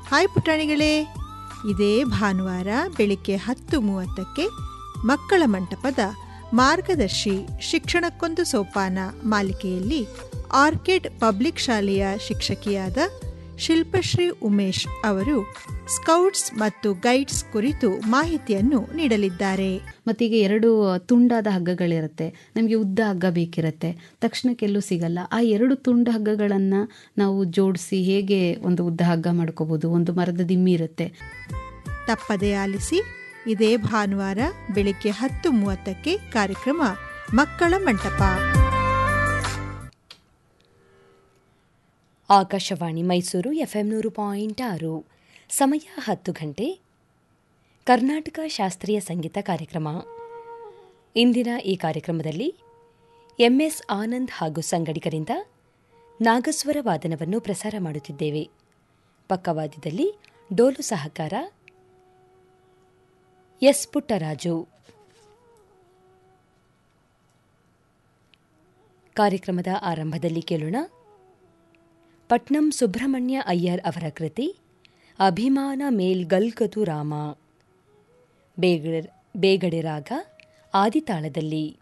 hi ಪುಟಾಣಿಗಳೇ ಇದೇ ಭಾನುವಾರ ಬೆಳಿಗ್ಗೆ ಹತ್ತು ಮೂವತ್ತಕ್ಕೆ ಮಕ್ಕಳ ಮಂಟಪದ ಮಾರ್ಗದರ್ಶಿ ಶಿಕ್ಷಣಕ್ಕೊಂದು ಸೋಪಾನ ಮಾಲಿಕೆಯಲ್ಲಿ ಆರ್ಕಿಡ್ ಪಬ್ಲಿಕ್ ಶಾಲೆಯ ಶಿಕ್ಷಕಿಯಾದ ಶಿಲ್ಪಶ್ರೀ ಉಮೇಶ್ ಅವರು ಸ್ಕೌಟ್ಸ್ ಮತ್ತು ಗೈಡ್ಸ್ ಕುರಿತು ಮಾಹಿತಿಯನ್ನು ನೀಡಲಿದ್ದಾರೆ ಮತ್ತೀಗ ಎರಡು ತುಂಡಾದ ಹಗ್ಗಗಳಿರುತ್ತೆ ನಮಗೆ ಉದ್ದ ಹಗ್ಗ ಬೇಕಿರುತ್ತೆ ತಕ್ಷಣಕ್ಕೆಲ್ಲೂ ಸಿಗಲ್ಲ ಆ ಎರಡು ತುಂಡ ಹಗ್ಗಗಳನ್ನು ನಾವು ಜೋಡಿಸಿ ಹೇಗೆ ಒಂದು ಉದ್ದ ಹಗ್ಗ ಮಾಡ್ಕೋಬೋದು ಒಂದು ಮರದ ದಿಮ್ಮಿ ಇರುತ್ತೆ ತಪ್ಪದೇ ಆಲಿಸಿ ಇದೇ ಭಾನುವಾರ ಬೆಳಿಗ್ಗೆ ಹತ್ತು ಮೂವತ್ತಕ್ಕೆ ಕಾರ್ಯಕ್ರಮ ಮಕ್ಕಳ ಮಂಟಪ ಆಕಾಶವಾಣಿ ಮೈಸೂರು ಎಫ್ಎಂ ನೂರು ಪಾಯಿಂಟ್ ಆರು ಸಮಯ ಹತ್ತು ಗಂಟೆ ಕರ್ನಾಟಕ ಶಾಸ್ತ್ರೀಯ ಸಂಗೀತ ಕಾರ್ಯಕ್ರಮ ಇಂದಿನ ಈ ಕಾರ್ಯಕ್ರಮದಲ್ಲಿ ಎಂಎಸ್ ಆನಂದ್ ಹಾಗೂ ಸಂಗಡಿಗರಿಂದ ನಾಗಸ್ವರ ವಾದನವನ್ನು ಪ್ರಸಾರ ಮಾಡುತ್ತಿದ್ದೇವೆ ಪಕ್ಕವಾದ್ಯದಲ್ಲಿ ಡೋಲು ಸಹಕಾರ ಎಸ್ ಪುಟ್ಟರಾಜು ಕಾರ್ಯಕ್ರಮದ ಆರಂಭದಲ್ಲಿ ಕೇಳೋಣ ಪಟ್ನಂ ಸುಬ್ರಹ್ಮಣ್ಯ ಅಯ್ಯರ್ ಅವರ ಕೃತಿ ಅಭಿಮಾನ ಮೇಲ್ಗಲ್ಗದು ರಾಮ ಬೇಗಡೆ ಬೇಗಡೆ ರಾಗ ಆದಿತಾಳದಲ್ಲಿ